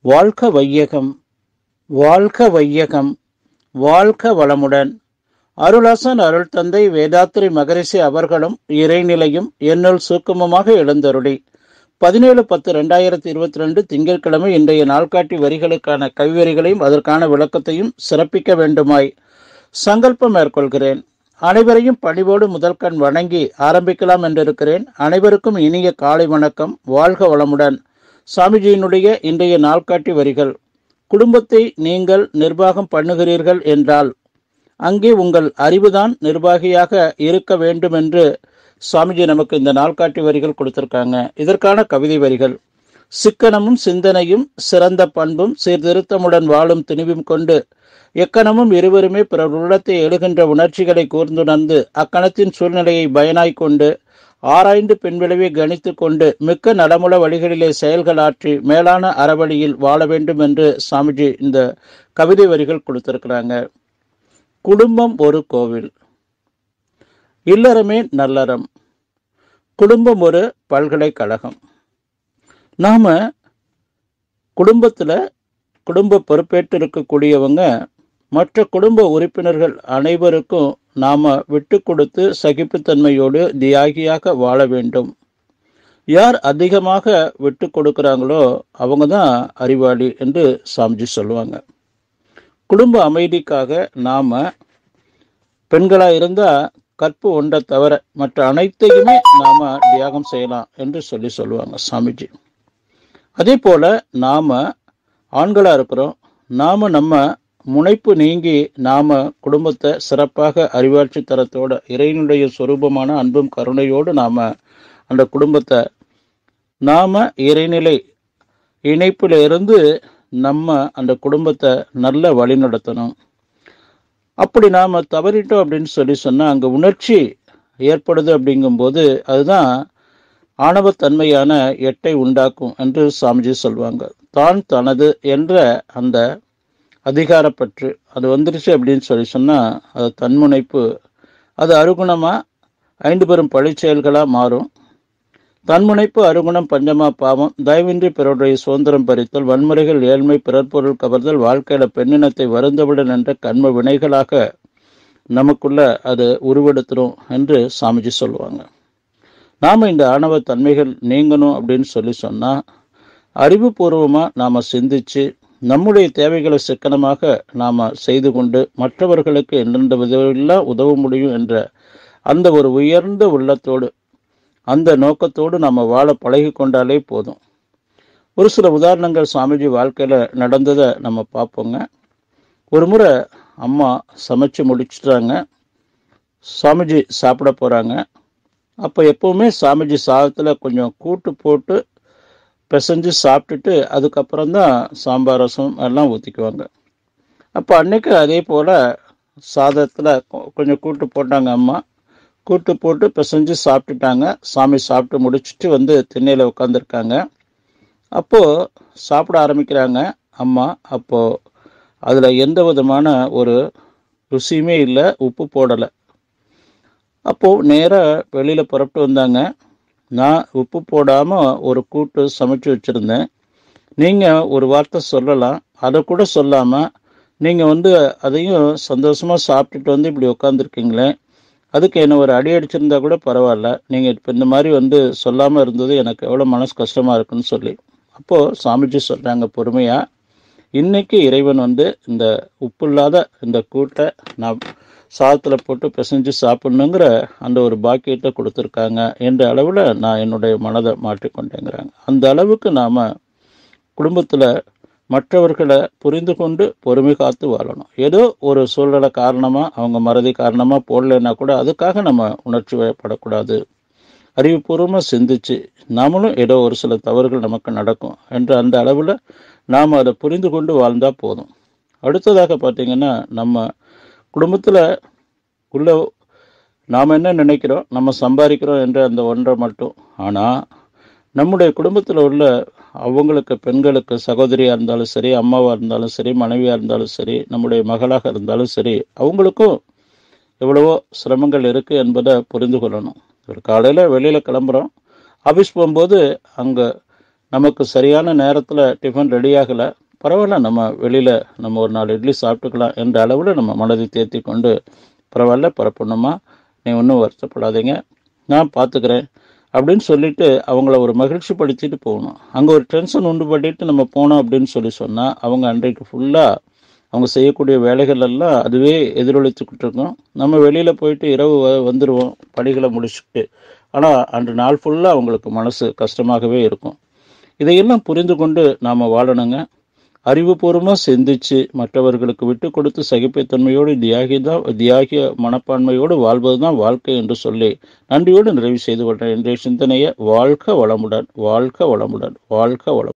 வாழ்க வையகம் வாழ்க வையகம் வாழ்க வளமுடன் அருளாசன் அருள் தந்தை வேதாத்திரி மகரிஷி அவர்களும் இறைநிலையும் என்னுள் சூக்குமமாக எழுந்தருளி பதினேழு பத்து ரெண்டாயிரத்தி இருபத்தி ரெண்டு திங்கட்கிழமை இன்றைய நாள்காட்டி வரிகளுக்கான கவிவரிகளையும் அதற்கான விளக்கத்தையும் சிறப்பிக்க வேண்டுமாய் சங்கல்பம் மேற்கொள்கிறேன் அனைவரையும் பணிவோடு முதல் கண் வணங்கி ஆரம்பிக்கலாம் என்றிருக்கிறேன் அனைவருக்கும் இனிய காலை வணக்கம் வாழ்க வளமுடன் சாமிஜியினுடைய இன்றைய நாள்காட்டி வரிகள் குடும்பத்தை நீங்கள் நிர்வாகம் பண்ணுகிறீர்கள் என்றால் அங்கே உங்கள் அறிவுதான் நிர்வாகியாக இருக்க வேண்டும் என்று சுவாமிஜி நமக்கு இந்த நாள்காட்டி வரிகள் கொடுத்திருக்காங்க இதற்கான கவிதை வரிகள் சிக்கனமும் சிந்தனையும் சிறந்த பண்பும் சீர்திருத்தமுடன் வாழும் துணிவும் கொண்டு எக்கணமும் இருவருமே பிறர் உள்ளத்தை எழுகின்ற உணர்ச்சிகளை கூர்ந்துணர்ந்து அக்கணத்தின் சூழ்நிலையை பயனாய் கொண்டு ஆராய்ந்து பின்விளைவை கணித்து கொண்டு மிக்க நலமுள்ள வழிகளிலே செயல்களாற்றி மேலான அறவழியில் வாழ வேண்டும் என்று சாமிஜி இந்த கவிதை வரிகள் கொடுத்திருக்கிறாங்க குடும்பம் ஒரு கோவில் இல்லறமே நல்லறம் குடும்பம் ஒரு பல்கலைக்கழகம் நாம குடும்பத்துல குடும்ப பொறுப்பேற்று இருக்கக்கூடியவங்க மற்ற குடும்ப உறுப்பினர்கள் அனைவருக்கும் நாம விட்டு கொடுத்து சகிப்புத்தன்மையோடு தியாகியாக வாழ வேண்டும் யார் அதிகமாக விட்டு கொடுக்குறாங்களோ அவங்க தான் அறிவாளி என்று சாமிஜி சொல்லுவாங்க குடும்ப அமைதிக்காக நாம பெண்களா இருந்தா கற்பு ஒன்றை தவிர மற்ற அனைத்தையுமே நாம தியாகம் செய்யலாம் என்று சொல்லி சொல்லுவாங்க சாமிஜி அதே போல நாம ஆண்களா இருக்கிறோம் நாம நம்ம முனைப்பு நீங்கி நாம குடும்பத்தை சிறப்பாக அறிவாட்சி தரத்தோட இறைவனுடைய சொரூபமான அன்பும் கருணையோடு நாம அந்த குடும்பத்தை நாம இறைநிலை இணைப்புல இருந்து நம்ம அந்த குடும்பத்தை நல்ல வழி நடத்தணும் அப்படி நாம தவறிட்டோம் அப்படின்னு சொல்லி சொன்னா அங்க உணர்ச்சி ஏற்படுது அப்படிங்கும்போது அதுதான் ஆணவத்தன்மையான எட்டை உண்டாக்கும் என்று சாமிஜி சொல்லுவாங்க தான் தனது என்ற அந்த அதிகாரப்பற்று அது வந்துருச்சு அப்படின்னு சொல்லி சொன்னா அது தன்முனைப்பு அது அருகுணமா ஐந்து பெரும் பழிச்செயல்களா மாறும் தன்முனைப்பு அருகுணம் பஞ்சமா பாவம் தயவின்றி பிறருடைய சுதந்திரம் பறித்தல் வன்முறைகள் ஏழ்மை பிறர் பொருள் கவர்தல் வாழ்க்கையில பெண்ணினத்தை வருந்தவிடன் என்ற கண்ம வினைகளாக நமக்குள்ள அது உருவெடுத்துரும் என்று சாமிஜி சொல்லுவாங்க நாம இந்த ஆணவ தன்மைகள் நீங்கணும் அப்படின்னு சொல்லி சொன்னா அறிவுபூர்வமா நாம சிந்திச்சு நம்முடைய தேவைகளை சிக்கனமாக நாம செய்து கொண்டு மற்றவர்களுக்கு எந்தெந்த விதமெல்லாம் உதவ முடியும் என்ற அந்த ஒரு உயர்ந்த உள்ளத்தோடு அந்த நோக்கத்தோடு நம்ம வாழ பழகி கொண்டாலே போதும் ஒரு சில உதாரணங்கள் சுவாமிஜி வாழ்க்கையில நடந்ததை நம்ம பார்ப்போங்க ஒரு முறை அம்மா சமைச்சு முடிச்சிட்டாங்க சாமிஜி சாப்பிட போறாங்க அப்போ எப்பவுமே சாமிஜி சாதத்தில் கொஞ்சம் கூட்டு போட்டு பிசைஞ்சு சாப்பிட்டுட்டு அதுக்கப்புறம் தான் சாம்பார் ரசம் எல்லாம் ஊற்றிக்குவாங்க அப்போ அன்னைக்கு அதே போல் சாதத்தில் கொஞ்சம் கூட்டு போட்டாங்க அம்மா கூட்டு போட்டு பிசைஞ்சு சாப்பிட்டுட்டாங்க சாமி சாப்பிட்டு முடிச்சுட்டு வந்து திண்ணையில் உட்காந்துருக்காங்க அப்போது சாப்பிட ஆரம்பிக்கிறாங்க அம்மா அப்போது அதில் எந்த விதமான ஒரு ருசியுமே இல்லை உப்பு போடலை அப்போது நேராக வெளியில் புறப்பட்டு வந்தாங்க நான் உப்பு போடாமல் ஒரு கூட்டு சமைச்சு வச்சுருந்தேன் நீங்கள் ஒரு வார்த்தை சொல்லலாம் அதை கூட சொல்லாமல் நீங்கள் வந்து அதையும் சந்தோஷமாக சாப்பிட்டுட்டு வந்து இப்படி உட்காந்துருக்கீங்களே அதுக்கு என்ன ஒரு அடி அடிச்சிருந்தா கூட பரவாயில்ல நீங்கள் இப்போ இந்த மாதிரி வந்து சொல்லாமல் இருந்தது எனக்கு எவ்வளோ மனசு கஷ்டமாக இருக்குன்னு சொல்லி அப்போது சாமிஜி சொல்கிறாங்க பொறுமையாக இன்னைக்கு இறைவன் வந்து இந்த உப்பு இல்லாத இந்த கூட்டை நான் சாதத்தில் போட்டு பிசைஞ்சு சாப்பிட்ணுங்கிற அந்த ஒரு பாக்கியத்தை கொடுத்துருக்காங்க என்ற அளவில் நான் என்னுடைய மனதை மாற்றிக்கொண்டேங்கிறாங்க அந்த அளவுக்கு நாம் குடும்பத்தில் மற்றவர்களை புரிந்து கொண்டு பொறுமை காத்து வாழணும் ஏதோ ஒரு சூழ்நிலை காரணமாக அவங்க மறதி காரணமாக போடலைன்னா கூட அதுக்காக நம்ம உணர்ச்சி வயப்படக்கூடாது அறிவுபூர்வமாக சிந்திச்சு நாமளும் ஏதோ ஒரு சில தவறுகள் நமக்கு நடக்கும் என்ற அந்த அளவில் நாம் அதை புரிந்து கொண்டு வாழ்ந்தால் போதும் அடுத்ததாக பார்த்திங்கன்னா நம்ம குடும்பத்தில் உள்ள நாம் என்ன நினைக்கிறோம் நம்ம சம்பாதிக்கிறோம் என்ற அந்த ஒன்றை மட்டும் ஆனால் நம்முடைய குடும்பத்தில் உள்ள அவங்களுக்கு பெண்களுக்கு சகோதரியாக இருந்தாலும் சரி அம்மாவாக இருந்தாலும் சரி மனைவியாக இருந்தாலும் சரி நம்முடைய மகளாக இருந்தாலும் சரி அவங்களுக்கும் எவ்வளவோ சிரமங்கள் இருக்குது என்பதை புரிந்து கொள்ளணும் ஒரு காலையில் வெளியில் கிளம்புறோம் ஆஃபீஸ் போகும்போது அங்கே நமக்கு சரியான நேரத்தில் டிஃபன் ரெடி ஆகலை பரவாயில்ல நம்ம வெளியில் நம்ம ஒரு நாலு இட்லி சாப்பிட்டுக்கலாம் என்ற அளவில் நம்ம மனதை தேர்த்தி கொண்டு பரவாயில்ல பரப்பணுமா நீ ஒன்றும் வருத்தப்படாதீங்க நான் பார்த்துக்கிறேன் அப்படின்னு சொல்லிட்டு அவங்கள ஒரு மகிழ்ச்சி படுத்திட்டு போகணும் அங்கே ஒரு டென்ஷன் உண்டு பண்ணிட்டு நம்ம போனோம் அப்படின்னு சொல்லி சொன்னால் அவங்க அன்றைக்கு ஃபுல்லாக அவங்க செய்யக்கூடிய வேலைகள் எல்லாம் அதுவே எதிரொலித்துக்கிட்டு இருக்கும் நம்ம வெளியில் போயிட்டு இரவு வ- வந்துடுவோம் பணிகளை முடிச்சுட்டு ஆனால் அன்று நாள் ஃபுல்லாக அவங்களுக்கு மனசு கஷ்டமாகவே இருக்கும் இதையெல்லாம் புரிந்து கொண்டு நாம் வாழணுங்க அறிவுபூர்வமாக சிந்திச்சு மற்றவர்களுக்கு விட்டு கொடுத்து சகிப்புத்தன்மையோடு தியாகி தான் தியாகிய மனப்பான்மையோடு வாழ்வது தான் வாழ்க்கை என்று சொல்லி நன்றியோடு நிறைவு செய்து கொள்கிறேன் இன்றைய சிந்தனையை வாழ்க வளமுடன் வாழ்க வளமுடன் வாழ்க வளம்